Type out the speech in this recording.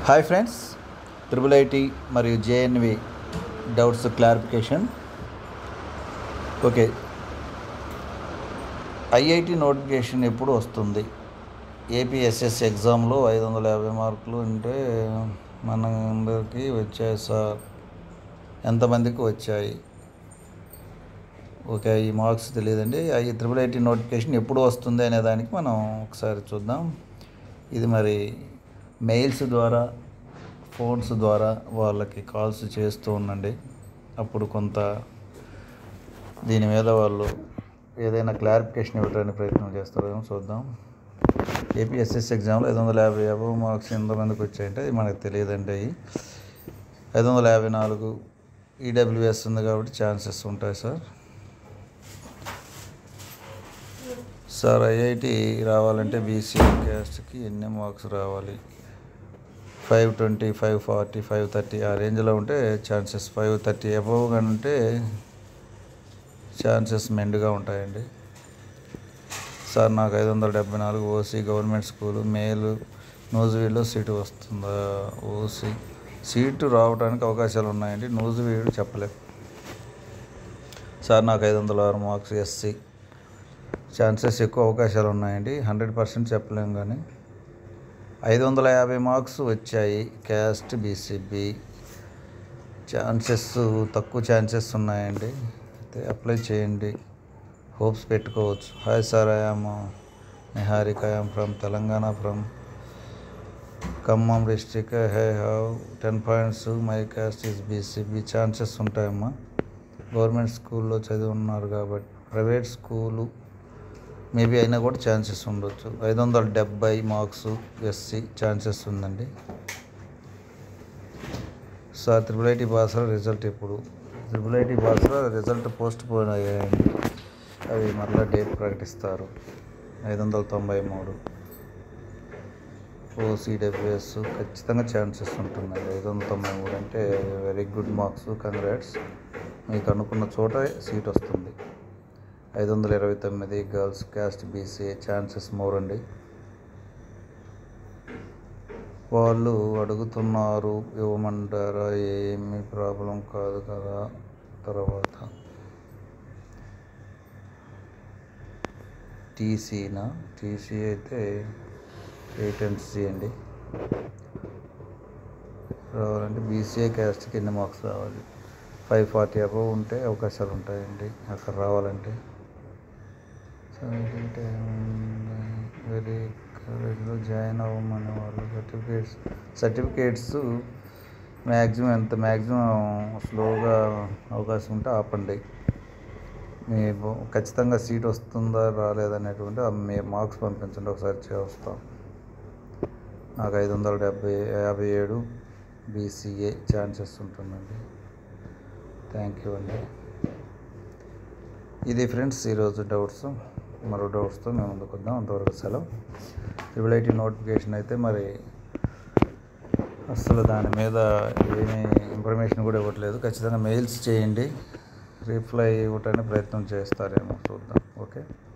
hi friends triple IT మరియు JNV doubts clarification okay IIT notification ఎప్పుడు వస్తుంది APSS ఎగ్జామ్లో ఐదు వందల యాభై మార్కులు అంటే మన అందరికీ వచ్చాయి సార్ ఎంతమందికి వచ్చాయి ఓకే ఈ మార్క్స్ తెలియదండి ఈ త్రిబుల్ ఐటీ నోటిఫికేషన్ ఎప్పుడు వస్తుంది అనే దానికి మనం ఒకసారి చూద్దాం ఇది మరి మెయిల్స్ ద్వారా ఫోన్స్ ద్వారా వాళ్ళకి కాల్స్ చేస్తూ ఉండండి అప్పుడు కొంత దీని మీద వాళ్ళు ఏదైనా క్లారిఫికేషన్ ఇవ్వడానికి ప్రయత్నం చేస్తారేమో చూద్దాం ఏపీఎస్ఎస్ ఎగ్జామ్లో ఐదు వందల యాభై యాభై మార్క్స్ ఎంతమందికి వచ్చాయంటే అది మనకు తెలియదండి అవి ఐదు వందల యాభై నాలుగు ఈడబ్ల్యూఎస్ ఉంది కాబట్టి ఛాన్సెస్ ఉంటాయి సార్ సార్ ఐఐటి రావాలంటే బీసీ క్యాస్ట్కి ఎన్ని మార్క్స్ రావాలి five twenty five forty five thirty ఆ రేంజ్లో ఉంటే ఛాన్సెస్ ఫైవ్ థర్టీ అబవ్ కానీ ఉంటే ఛాన్సెస్ మెండుగా ఉంటాయండి సార్ నాకు ఐదు వందల డెబ్బై నాలుగు ఓసీ గవర్నమెంట్ స్కూలు మేలు నూజివీడులో సీటు వస్తుందా ఓసీ సీటు రావడానికి అవకాశాలు ఉన్నాయండి నూజివీడు చెప్పలేం సార్ నాకు ఐదు వందల ఆరు మార్క్స్ ఎస్సీ ఛాన్సెస్ ఎక్కువ అవకాశాలు ఉన్నాయండి హండ్రెడ్ పర్సెంట్ చెప్పలేం కానీ ఐదు వందల యాభై మార్క్స్ వచ్చాయి క్యాస్ట్ బీసీబీ ఛాన్సెస్ తక్కువ ఛాన్సెస్ ఉన్నాయండి అయితే అప్లై చేయండి హోప్స్ పెట్టుకోవచ్చు hi sir I am Niharika I am from Telangana from Khammam district I have ten points my caste is BCB chances ఉంటాయమ్మా గవర్నమెంట్ స్కూల్లో చదివి ఉన్నారు కాబట్టి ప్రైవేట్ స్కూలు మేబీ అయినా కూడా ఛాన్సెస్ ఉండొచ్చు ఐదు వందల డెబ్బై మార్క్స్ ఎస్సీ ఛాన్సెస్ ఉందండి sir triple IT Basara result ఎప్పుడు triple IT Basara result postpone అయ్యాయండి అవి మరలా డేట్ ప్రకటిస్తారు ఐదు వందల తొంభై మూడు ఓసీడబ్ల్యూఎస్ ఖచ్చితంగా ఛాన్సెస్ ఉంటుందండి ఐదు వందల తొంభై మూడు అంటే వెరీ గుడ్ మార్క్స్ కంగ్రాట్స్ మీకు అనుకున్న చోట సీట్ వస్తుంది ఐదు వందల ఇరవై తొమ్మిది girls caste BC chances more అండి వాళ్ళు అడుగుతున్నారు ఇవ్వమంటారా ఏమి ప్రాబ్లం కాదు కదా తర్వాత టీసీనా టీసీ అయితే ఎయిట్ అండ్ సి అండి రావాలంటే బీసీఏ క్యాస్ట్కి ఎన్ని మార్క్స్ రావాలి ఫైవ్ ఫార్టీ అబవ్ ఉంటే అవకాశాలు ఉంటాయండి అక్కడ రావాలంటే వెరీ కాలేజ్లో జాయిన్ అవ్వమనే వాళ్ళు సర్టిఫికేట్స్ సర్టిఫికేట్స్ మ్యాక్సిమం ఎంత మ్యాక్సిమం స్లోగా అవకాశం ఉంటే ఆపండి మీ ఖచ్చితంగా సీట్ వస్తుందా రాలేదనేటువంటి మీ మార్క్స్ పంపించండి ఒకసారి చేస్తాం నాకు ఐదు వందల డెబ్బై యాభై ఏడు బీసీఏ ఛాన్సెస్ ఉంటుందండి థ్యాంక్ యూ అండి ఇది ఫ్రెండ్స్ ఈరోజు డౌట్స్ మరో డౌట్స్తో మేము ముందుకు వద్దాం అంతవరకు సెలవు ట్రిపుల్ ఐటీ నోటిఫికేషన్ అయితే మరి అసలు దాని మీద ఏమీ ఇన్ఫర్మేషన్ కూడా ఇవ్వట్లేదు ఖచ్చితంగా మెయిల్స్ చేయండి రిప్లై ఇవ్వటానికి ప్రయత్నం చేస్తారేమో చూద్దాం ఓకే